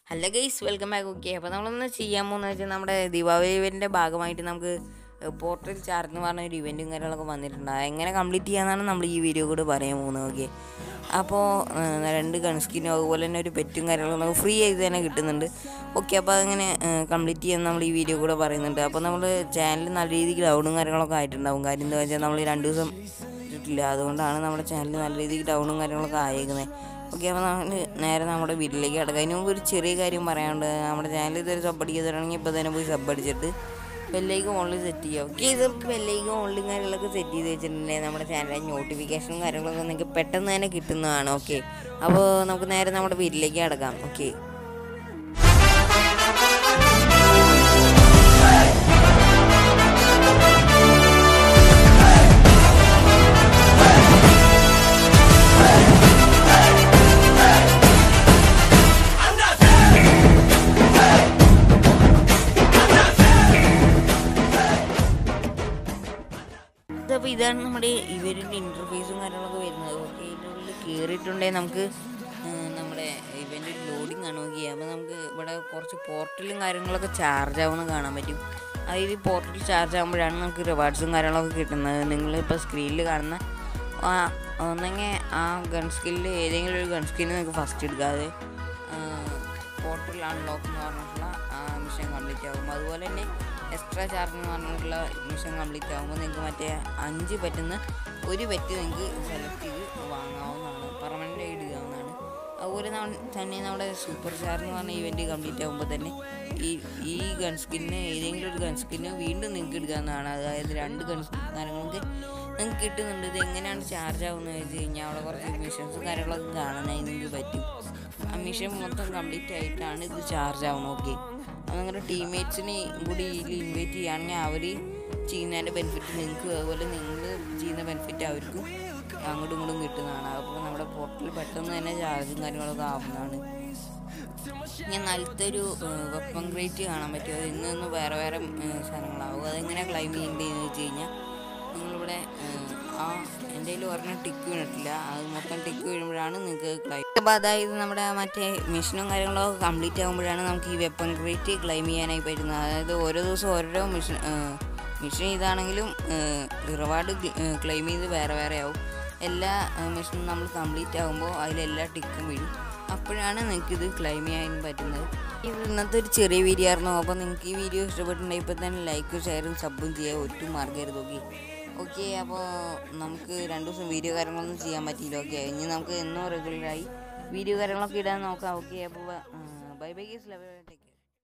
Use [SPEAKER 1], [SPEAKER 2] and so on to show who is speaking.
[SPEAKER 1] hello guys welcome back okay അപ്പോൾ നമ്മളൊന്ന് ചെയ്യാൻ പോകുന്നത് വെച്ചാൽ നമ്മുടെ ദീപാവലി ഇവൻറ്റിൻ്റെ ഭാഗമായിട്ട് നമുക്ക് പോർട്ടൽ ചാർജ് എന്ന് പറഞ്ഞ ഒരു ഇവൻറ്റും കാര്യങ്ങളൊക്കെ വന്നിട്ടുണ്ട് അത് എങ്ങനെ കംപ്ലീറ്റ് ചെയ്യാന്നാണ് നമ്മൾ ഈ വീഡിയോ കൂടെ പറയാൻ പോകുന്നത് ഓക്കെ അപ്പോൾ രണ്ട് ഗൺസ്കിനും അതുപോലെ തന്നെ ഒരു പെറ്റും കാര്യങ്ങളൊക്കെ നമുക്ക് ഫ്രീ ആയിട്ട് തന്നെ കിട്ടുന്നുണ്ട് ഓക്കെ അപ്പോൾ അതങ്ങനെ കംപ്ലീറ്റ് ചെയ്യാൻ നമ്മൾ ഈ വീഡിയോ കൂടെ പറയുന്നുണ്ട് അപ്പോൾ നമ്മൾ ചാനൽ നല്ല രീതിക്ക് ഡൗണും കാര്യങ്ങളൊക്കെ ആയിട്ടുണ്ടാവും കാര്യം എന്താ വെച്ചാൽ നമ്മൾ രണ്ട് ദിവസം ഇട്ടിട്ടില്ല അതുകൊണ്ടാണ് നമ്മുടെ ചാനൽ നല്ല രീതിക്ക് ഡൗണും കാര്യങ്ങളൊക്കെ ആയേക്കുന്നത് ഓക്കെ അപ്പോൾ നമ്മൾ നേരെ നമ്മുടെ വീട്ടിലേക്ക് കിടക്കാം അതിന് മുമ്പ് ഒരു ചെറിയ കാര്യം പറയാനുണ്ട് നമ്മുടെ ചാനൽ ഇതുവരെ സബ് അടിക്കാതാണെങ്കിൽ ഇപ്പോൾ തന്നെ പോയി സബ് അടിച്ചിട്ട് ബെല്ലൈക്കും ഓൺലൈൻ സെറ്റ് ചെയ്യുക ഓക്കെ ഇത് ബെല്ലൈക്കും ഓൺലൈൻ കാര്യങ്ങളൊക്കെ സെറ്റ് ചെയ്ത് വെച്ചിട്ടുണ്ടെങ്കിൽ നമ്മുടെ ചാനലിലെ നോട്ടിഫിക്കേഷനും കാര്യങ്ങളൊക്കെ നിങ്ങൾക്ക് പെട്ടെന്ന് തന്നെ കിട്ടുന്നതാണ് ഓക്കെ അപ്പോൾ നമുക്ക് നേരെ നമ്മുടെ വീട്ടിലേക്ക് കിടക്കാം ഓക്കെ അപ്പോൾ ഇതാണ് നമ്മുടെ ഇവരിൻ്റെ ഇൻ്റർഫേസും കാര്യങ്ങളൊക്കെ വരുന്നത് ഓക്കെ ഇതിൻ്റെ ഉള്ളിൽ കയറിയിട്ടുണ്ടെങ്കിൽ നമുക്ക് ഉം, നമ്മുടെ ഇവൻ്റെ ലോഡിങ് ആണ് നോക്കി അപ്പോൾ നമുക്ക് ഇവിടെ കുറച്ച് പോർട്ടലും കാര്യങ്ങളൊക്കെ ചാർജ് ആവുമെന്ന് കാണാൻ പറ്റും അതായത് ഈ പോർട്ടൽ ചാർജ് ആകുമ്പോഴാണ് നമുക്ക് റിവാർഡ്സും കാര്യങ്ങളൊക്കെ കിട്ടുന്നത് നിങ്ങളിപ്പോൾ സ്ക്രീനിൽ കാണുന്ന ആ ഒന്നെങ്കിൽ ആ ഗൺ സ്കില്ലിൽ ഏതെങ്കിലും ഒരു ഗൺ സ്കില്ല് നിങ്ങൾക്ക് ഫസ്റ്റ് എടുക്കാതെ പോർട്ടൽ അൺലോക്ക് എന്ന് പറഞ്ഞിട്ടുള്ള മിഷൻ കംപ്ലീറ്റ് ആകും അതുപോലെ തന്നെ എക്സ്ട്രാ ചാർജ് എന്ന് പറഞ്ഞിട്ടുള്ള മിഷൻ കംപ്ലീറ്റ് ആകുമ്പോൾ നിങ്ങൾക്ക് മറ്റേ അഞ്ച് പറ്റുന്ന ഒരു പെറ്റ് നിങ്ങൾക്ക് സെലക്ട് ചെയ്ത് വാങ്ങാവുന്നതാണ് പെർമനൻ്റ് ആയി ഇടുകാവുന്നതാണ് അതുപോലെ നമ്മ- തന്നെ നമ്മുടെ സൂപ്പർ ചാർജ് എന്ന് പറഞ്ഞ ഇവൻറ്റ് കംപ്ലീറ്റ് ആകുമ്പോൾ തന്നെ ഈ ഈ ഗൺ സ്കിന്നിന് ഏതെങ്കിലും ഒരു ഗൺ സ്കിന്ന് വീണ്ടും നിങ്ങൾക്ക് എടുക്കാവുന്നതാണ് അതായത് രണ്ട് ഗൺ കാര്യങ്ങൾക്ക് നിങ്ങൾക്ക് കിട്ടുന്നുണ്ട് ഇത് എങ്ങനെയാണ് ചാർജ് ആവുന്നത് വെച്ച് കഴിഞ്ഞാൽ അവിടെ കുറച്ച് മിഷൻസും കാര്യങ്ങളൊക്കെ കാണാനായി നിങ്ങൾക്ക് പറ്റും ആ മിഷൻ മൊത്തം കംപ്ലീറ്റ് ആയിട്ടാണ് ഇത് ചാർജ് ആവുന്നത് ഓക്കെ അത് നിങ്ങളുടെ ടീംമേറ്റ്സിനെ കൂടി ഇതിൽ ഇൻവൈറ്റ് ചെയ്യുകയാണെങ്കിൽ അവർ ചെയ്യുന്നതിൻ്റെ ബെനിഫിറ്റ് നിങ്ങൾക്ക് അതുപോലെ നിങ്ങൾ ചെയ്യുന്ന ബെനിഫിറ്റ് അവർക്കും അങ്ങോട്ടും ഇങ്ങോട്ടും കിട്ടുന്നതാണ് അപ്പോൾ നമ്മുടെ പോർട്ടൽ പെട്ടെന്ന് തന്നെ ചാർജും കാര്യങ്ങളൊക്കെ ആവുന്നതാണ് ഞാൻ നല്ലൊരു വെപ്പൺ ഗ്രേറ്റ് കാണാൻ പറ്റും അത് ഇന്ന് ഇന്ന് വേറെ വേറെ ഏഹ്, സാധനങ്ങളാവും അതെങ്ങനെ ക്ലൈം ചെയ്യേണ്ടതെന്ന് വെച്ച് കഴിഞ്ഞാൽ നിങ്ങളിവിടെ ഏഹ്, ആ എൻ്റെ കയ്യിൽ ഒരെണ്ണം ടിക്ക് വീണിട്ടില്ല അത് മൊത്തം ടിക്ക് വീഴുമ്പോഴാണ് നിങ്ങൾക്ക് ക്ലൈം അപ്പോൾ അതായത് നമ്മുടെ മറ്റേ മിഷനും കാര്യങ്ങളൊക്കെ കംപ്ലീറ്റ് ആകുമ്പോഴാണ് നമുക്ക് ഈ വെപ്പൺ ഗ്രേറ്റ് ക്ലൈം ചെയ്യാനായി പറ്റുന്നത് അതായത് ഓരോ ദിവസം ഓരോ മിഷൻ മിഷൻ ഇതാണെങ്കിലും റിവാർഡ് ക്ലെയിം ചെയ്ത് വേറെ വേറെ ആവും എല്ലാ മിഷനും നമ്മൾ കംപ്ലീറ്റ് ആകുമ്പോൾ അതിലെല്ലാ ടിക്കും വീഴും അപ്പോഴാണ് നിങ്ങൾക്ക് ഇത് ക്ലെയിം ചെയ്യാൻ പറ്റുന്നത് ഇത് ഇന്നത്തെ ഒരു ചെറിയ വീഡിയോ ആയിരുന്നു അപ്പോൾ നിങ്ങൾക്ക് ഈ വീഡിയോ ഇഷ്ടപ്പെട്ടിട്ടുണ്ടെങ്കിൽ ഇപ്പോൾ തന്നെ ലൈക്കും ഷെയറും സബും ചെയ്യുക ഒട്ടും മാർഗരുത് ഓക്കെ ഓക്കെ അപ്പോൾ നമുക്ക് രണ്ട് ദിവസം വീഡിയോ കാര്യങ്ങളൊന്നും ചെയ്യാൻ പറ്റിയില്ല ഓക്കെ ഇനി നമുക്ക് എന്നും റെഗുലറായി വീഡിയോ കാര്യങ്ങളൊക്കെ ഇടാൻ നോക്കാം ഓക്കെ അപ്പോൾ bye bye guys love take